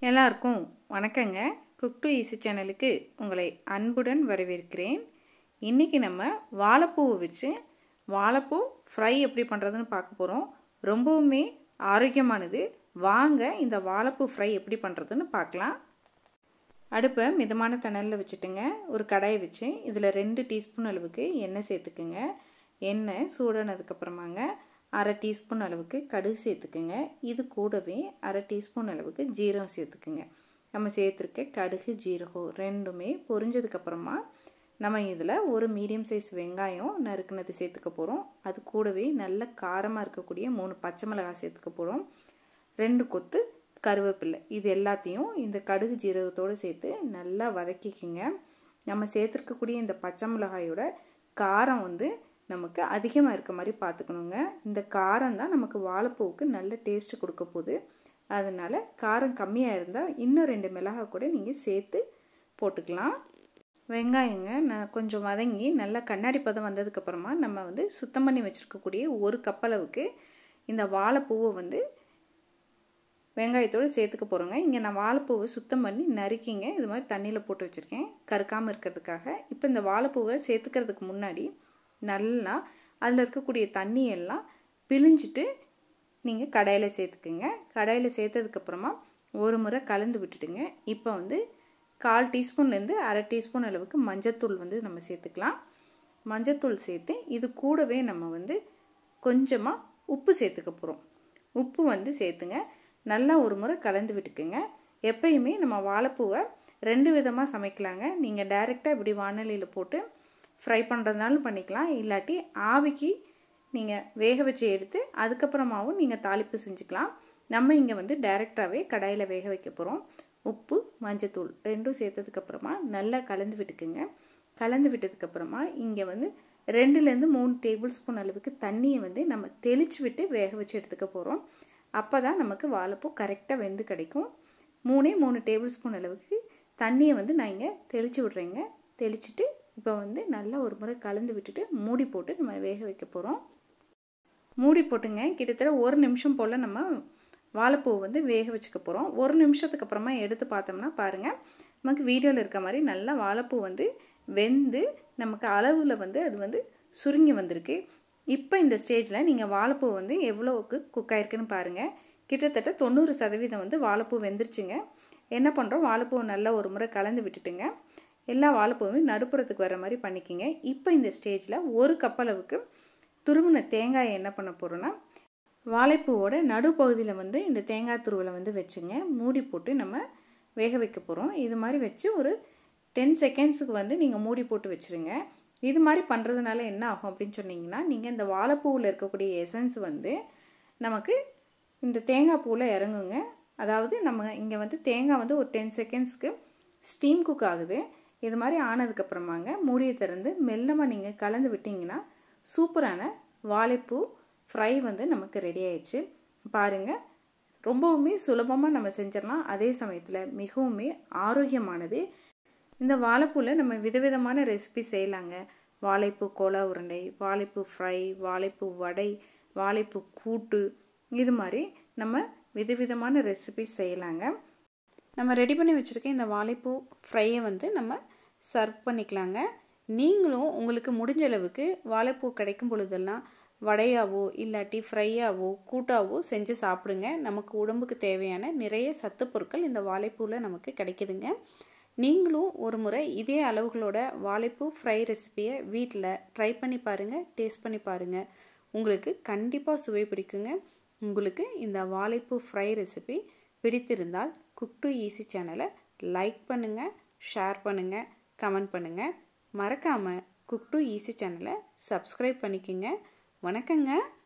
எல்லாருக்கும் வணக்கங்க cook to easy சேனலுக்கு உங்களை அன்புடன் வரவேற்கிறேன் இன்றைக்கி நம்ம வாழைப்பூவை வச்சு வாழைப்பூ ஃப்ரை எப்படி பண்ணுறதுன்னு பார்க்க போகிறோம் ரொம்பவுமே ஆரோக்கியமானது வாங்க இந்த வாழைப்பூ ஃப்ரை எப்படி பண்ணுறதுன்னு பார்க்கலாம் அடுப்பை மிதமான தணலில் வச்சுட்டுங்க ஒரு கடாயை வச்சு இதில் ரெண்டு டீஸ்பூன் அளவுக்கு எண்ணெய் சேர்த்துக்குங்க எண்ணெய் சூடானதுக்கப்புறமாங்க அரை டீஸ்பூன் அளவுக்கு கடுகு சேர்த்துக்குங்க இது கூடவே அரை டீஸ்பூன் அளவுக்கு ஜீரகம் சேர்த்துக்குங்க நம்ம சேர்த்துருக்க கடுகு ஜீரகம் ரெண்டுமே பொரிஞ்சதுக்கப்புறமா நம்ம இதில் ஒரு மீடியம் சைஸ் வெங்காயம் நறுக்குனது சேர்த்துக்க போகிறோம் அது கூடவே நல்ல காரமாக இருக்கக்கூடிய மூணு பச்சை மிளகாய் சேர்த்துக்க போகிறோம் ரெண்டு கொத்து கருவேப்பில்லை இது எல்லாத்தையும் இந்த கடுகு ஜீரகத்தோடு சேர்த்து நல்லா வதக்கிக்குங்க நம்ம சேர்த்துருக்கக்கூடிய இந்த பச்சை மிளகாயோட காரம் வந்து நமக்கு அதிகமாக இருக்க மாதிரி பார்த்துக்கணுங்க இந்த காரம் தான் நமக்கு வாழைப்பூவுக்கு நல்ல டேஸ்ட்டு கொடுக்க போகுது அதனால் காரம் கம்மியாக இருந்தால் இன்னும் ரெண்டு மிளகாய் கூட நீங்கள் சேர்த்து போட்டுக்கலாம் வெங்காயங்க நான் கொஞ்சம் வதங்கி நல்லா கண்ணாடி பதம் வந்ததுக்கப்புறமா நம்ம வந்து சுத்தம் பண்ணி வச்சுருக்கக்கூடிய ஒரு கப்பளவுக்கு இந்த வாழைப்பூவை வந்து வெங்காயத்தோடு சேர்த்துக்க போகிறோங்க இங்கே நான் வாழைப்பூவை சுத்தம் பண்ணி நறுக்கிங்க இது மாதிரி தண்ணியில் போட்டு வச்சுருக்கேன் கருக்காமல் இருக்கிறதுக்காக இப்போ இந்த வாழைப்பூவை சேர்த்துக்கிறதுக்கு முன்னாடி நல்லா அதில் இருக்கக்கூடிய தண்ணியெல்லாம் பிழிஞ்சிட்டு நீங்கள் கடாயில் சேர்த்துக்குங்க கடாயில் சேர்த்ததுக்கப்புறமா ஒரு முறை கலந்து விட்டுட்டுங்க இப்போ வந்து கால் டீஸ்பூன்லேருந்து அரை டீஸ்பூன் அளவுக்கு மஞ்சத்தூள் வந்து நம்ம சேர்த்துக்கலாம் மஞ்சத்தூள் சேர்த்து இது கூடவே நம்ம வந்து கொஞ்சமாக உப்பு சேர்த்துக்க போகிறோம் உப்பு வந்து சேர்த்துங்க நல்லா ஒரு முறை கலந்து விட்டுக்குங்க எப்பயுமே நம்ம வாழைப்பூவை ரெண்டு விதமாக சமைக்கலாங்க நீங்கள் டைரெக்டாக இப்படி வானொலியில் போட்டு ஃப்ரை பண்ணுறதுனாலும் பண்ணிக்கலாம் இல்லாட்டி ஆவிக்கு நீங்கள் வேக வச்சு எடுத்து அதுக்கப்புறமாவும் நீங்கள் தாளிப்பு செஞ்சுக்கலாம் நம்ம இங்கே வந்து டைரெக்டாகவே கடாயில் வேக வைக்க போகிறோம் உப்பு மஞ்சத்தூள் ரெண்டும் சேர்த்ததுக்கப்புறமா நல்லா கலந்து விட்டுக்குங்க கலந்து விட்டதுக்கப்புறமா இங்கே வந்து ரெண்டுலேருந்து மூணு டேபிள் ஸ்பூன் அளவுக்கு தண்ணியை வந்து நம்ம தெளித்து விட்டு வேக வச்சு எடுத்துக்க போகிறோம் அப்போ தான் நமக்கு வாழைப்பூ கரெக்டாக வெந்து கிடைக்கும் மூணே மூணு டேபிள் ஸ்பூன் அளவுக்கு தண்ணியை வந்து நான் இங்கே தெளித்து விட்றேங்க தெளிச்சுட்டு இப்போ வந்து நல்லா ஒரு முறை கலந்து விட்டுட்டு மூடி போட்டு நம்ம வேக வைக்க போகிறோம் மூடி போட்டுங்க கிட்டத்தட்ட ஒரு நிமிஷம் போல் நம்ம வாழைப்பூ வந்து வேக வச்சுக்க போகிறோம் ஒரு நிமிஷத்துக்கு அப்புறமா எடுத்து பார்த்தோம்னா பாருங்கள் நமக்கு வீடியோவில் இருக்க மாதிரி நல்லா வாழைப்பூ வந்து வெந்து நமக்கு அளவில் வந்து அது வந்து சுருங்கி வந்திருக்கு இப்போ இந்த ஸ்டேஜில் நீங்கள் வாழைப்பூ வந்து எவ்வளோவுக்கு குக் ஆயிருக்குன்னு பாருங்கள் கிட்டத்தட்ட தொண்ணூறு சதவீதம் வந்து வாழைப்பூ வெந்துருச்சுங்க என்ன பண்ணுறோம் வாழைப்பூ நல்லா ஒரு முறை கலந்து விட்டுட்டுங்க எல்லா வாழைப்பூவும் நடுப்புறத்துக்கு வர மாதிரி பண்ணிக்கிங்க இப்போ இந்த ஸ்டேஜில் ஒரு கப்பளவுக்கு துருவின தேங்காயை என்ன பண்ண போகிறோன்னா வாழைப்பூவோட நடுப்பகுதியில் வந்து இந்த தேங்காய் துருவலை வந்து வச்சுங்க மூடி போட்டு நம்ம வேக வைக்க போகிறோம் இது மாதிரி வச்சு ஒரு டென் செகண்ட்ஸுக்கு வந்து நீங்கள் மூடி போட்டு வச்சுருங்க இது மாதிரி பண்ணுறதுனால என்ன ஆகும் அப்படின்னு சொன்னீங்கன்னா நீங்கள் இந்த வாழைப்பூவில் இருக்கக்கூடிய எசன்ஸ் வந்து நமக்கு இந்த தேங்காய் பூவில் இறங்குங்க அதாவது நம்ம இங்கே வந்து தேங்காய் வந்து ஒரு டென் செகண்ட்ஸ்க்கு ஸ்டீம் குக் ஆகுது இது மாதிரி ஆனதுக்கப்புறமாங்க மூடியை திறந்து மெல்லமாக நீங்கள் கலந்து விட்டிங்கன்னா சூப்பரான வாழைப்பூ ஃப்ரை வந்து நமக்கு ரெடி ஆயிடுச்சு பாருங்கள் ரொம்பவுமே சுலபமாக நம்ம செஞ்சிடலாம் அதே சமயத்தில் மிகவுமே ஆரோக்கியமானது இந்த வாழைப்பூவில் நம்ம விதவிதமான ரெசிபி செய்யலாங்க வாழைப்பூ கோலா உருண்டை வாழைப்பூ ஃப்ரை வாழைப்பூ வடை வாழைப்பூ கூட்டு இது மாதிரி நம்ம விதவிதமான ரெசிபி செய்யலாங்க நம்ம ரெடி பண்ணி வச்சுருக்க இந்த வாழைப்பூ ஃப்ரையை வந்து நம்ம சர்வ் பண்ணிக்கலாங்க நீங்களும் உங்களுக்கு முடிஞ்ச அளவுக்கு வாழைப்பூ கிடைக்கும் பொழுதெல்லாம் வடையாவோ இல்லாட்டி ஃப்ரையாவோ கூட்டாவோ செஞ்சு சாப்பிடுங்க நமக்கு உடம்புக்கு தேவையான நிறைய சத்து பொருட்கள் இந்த வாழைப்பூவில் நமக்கு கிடைக்குதுங்க நீங்களும் ஒரு முறை இதே அளவுகளோட வாழைப்பூ ஃப்ரை ரெசிப்பியை வீட்டில் ட்ரை பண்ணி பாருங்கள் டேஸ்ட் பண்ணி பாருங்கள் உங்களுக்கு கண்டிப்பாக சுவை பிடிக்குங்க உங்களுக்கு இந்த வாழைப்பூ ஃப்ரை ரெசிபி பிடித்திருந்தால் குக் டு ஈஸி சேனலை லைக் பண்ணுங்கள் ஷேர் பண்ணுங்கள் கமெண்ட் பண்ணுங்கள் மறக்காமல் குக் டு ஈஸி சேனலை சப்ஸ்கிரைப் பண்ணிக்கோங்க வணக்கங்க